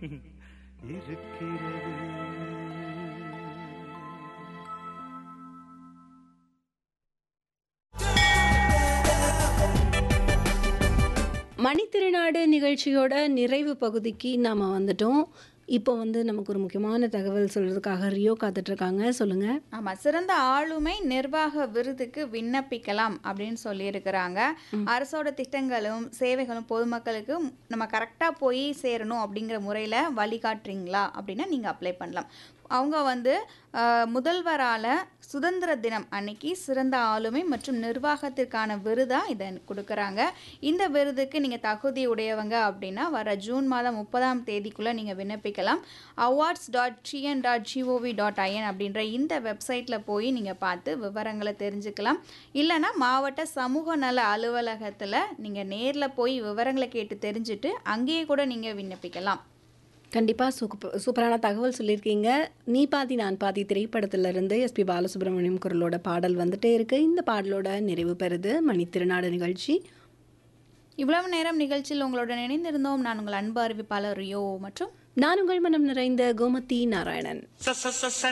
இருக்கிறது மணித்திருநாடு நிகழ்ச்சியோட நிறைவு பகுதிக்கு நாம் வந்துட்டோம் இப்போ வந்து நமக்கு ஒரு முக்கியமான தகவல் சொல்கிறதுக்காக ரியோ காத்துட்ருக்காங்க சொல்லுங்கள் ஆமாம் சிறந்த ஆளுமை நிர்வாக விருதுக்கு விண்ணப்பிக்கலாம் அப்படின்னு சொல்லியிருக்கிறாங்க அரசோட திட்டங்களும் சேவைகளும் பொதுமக்களுக்கு நம்ம கரெக்டாக போய் சேரணும் அப்படிங்கிற முறையில் வழிகாட்டுறீங்களா அப்படின்னா நீங்கள் அப்ளை பண்ணலாம் அவங்க வந்து அஹ், முதல்வரால் சுதந்திர தினம் அன்னைக்கு சிறந்த ஆளுமை மற்றும் நிர்வாகத்திற்கான விருதாக இதை கொடுக்குறாங்க இந்த விருதுக்கு நீங்கள் தகுதி உடையவங்க அப்படின்னா வர ஜூன் மாதம் முப்பதாம் தேதிக்குள்ளே நீங்கள் விண்ணப்பிக்கலாம் awards dot TN dot GOV dot IN அப்படின்ற இந்த வெப்சைட்டில் போய் நீங்கள் பார்த்து விவரங்களை தெரிஞ்சுக்கலாம் இல்லைன்னா மாவட்ட சமூக நல அலுவலகத்தில் நீங்கள் நேரில் போய் விவரங்களை கேட்டு தெரிஞ்சுட்டு அங்கேயே கூட நீங்கள் விண்ணப்பிக்கலாம் கண்டிப்பாக சூப்பர் சூப்பரான தகவல் சொல்லியிருக்கீங்க நீ பாதி நான் பாதி திரைப்படத்திலிருந்து எஸ்பி பாலசுப்ரமணியம் குரலோட பாடல் வந்துட்டே இருக்கு இந்த பாடலோட நிறைவு பெறுது மணித்திருநாடு நிகழ்ச்சி இவ்வளவு நேரம் நிகழ்ச்சியில் உங்களுடன் இணைந்திருந்தோம் நான் உங்கள் அன்பு அறிவிப்பாளர் ரியோ மற்றும் நான் உங்கள் மனம் நிறைந்த கோமதி நாராயணன் ச ச ச ச